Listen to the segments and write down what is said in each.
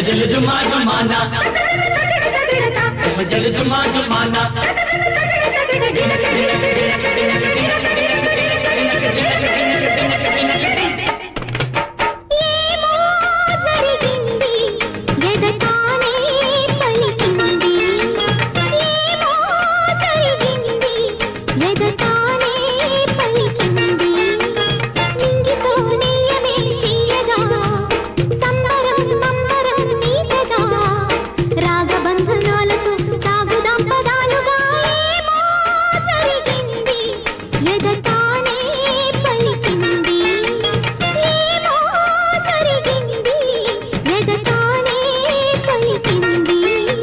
జలు జుమా జుమానా జలు జుమా జుమానా ఏమో జరిగింది ఎదటానే పలికింది ఏమో జరిగింది ఎదటానే పలికింది నింగితో నీయమే చీయగా సంబరం సంబరం నీతగా రాగబంధనాలతో సాగుదాం పదాలుగా ఏమో జరిగింది ఎదటానే పలికింది ఏమో జరిగింది ఎదటానే పలికింది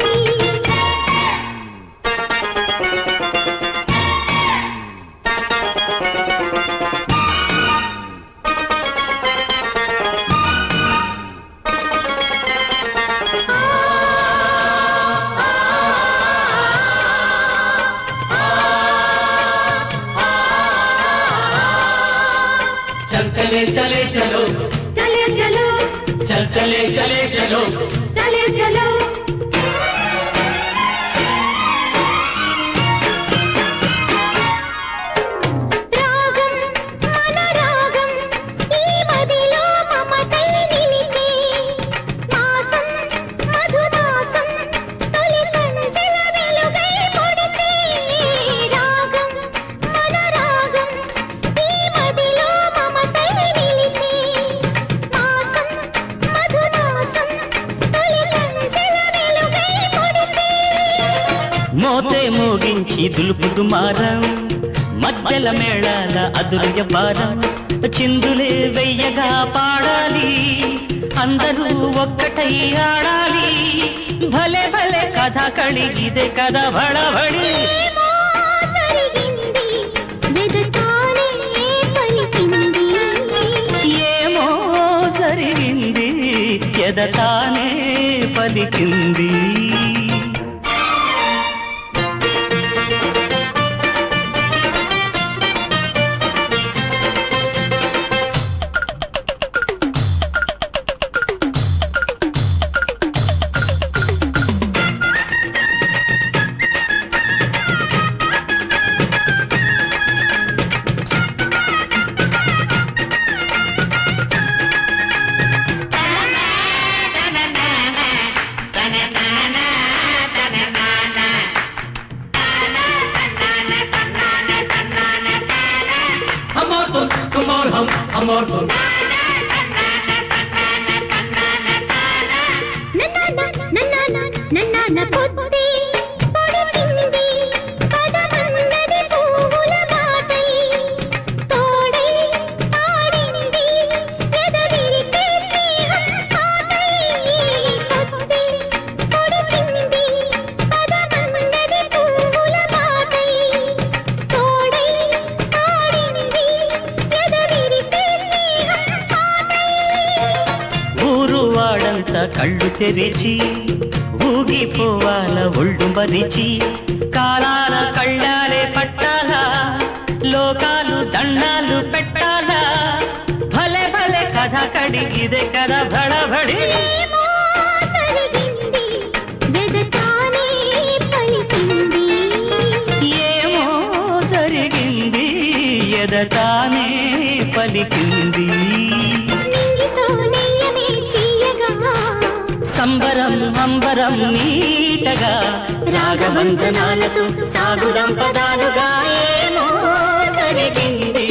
చల్ చలే చలే చలో చలే చలో చల్ చలే చలే చలో చలే చలో రాగం మన రాగం ఈ మదిలో మమతై నిలిచే మాసం మధుమాసం తొలి సంచల వెలుగై పొడిచే రాగం మన రాగం ఈ మదిలో మమతై నిలిచే మాసం మధుమాసం తొలి సంచల వెలుగై పొడిచే మోతే మోగించి దులుపుదు మారం మధ్యల మేళాల అదురుయ భారం చిందులే వెయ్యగా పాడాలి అందరూ ఒక్కటై ఆడాలి భలే భలే కథ కళి ఇదే కథ భడబడి ఏమో జరిగింది వెదతానే పలికింది ఏమో జరిగింది ఎదతానే పలికింది हम और तुम तुम और हम हम और तुम నన్నాన నన్నాన నన్నాన పొత్తి పొడిచింది పదమందది పువ్వుల బాటై తోడై ఆడింది ఎదవిరిసే స్నేహం పాటై పొత్తి పొడిచింది పదమందది పువ్వుల బాటై తోడై ఆడింది ఎదవిరిసే స్నేహం పాటై ఊరు వాడంతా కళ్ళు తెరిచి ఊగిపోవాల ఒళ్ళు మరిచి కాలాల కళ్ళాలే పట్టాలా లోకాలు దండాలు పెట్టాలా భలే భలే కథ కడిగిదే కథ భడబడి ఏమో జరిగింది వెదతానే పలికింది ఏమో జరిగింది ఎదటానే పలికింది నింగితో నెయ్యమే చీయగా సంబరం అంబరం నీటగా రాగబంధనాలతో సాగుదాం పదాలుగా ఏమో జరిగింది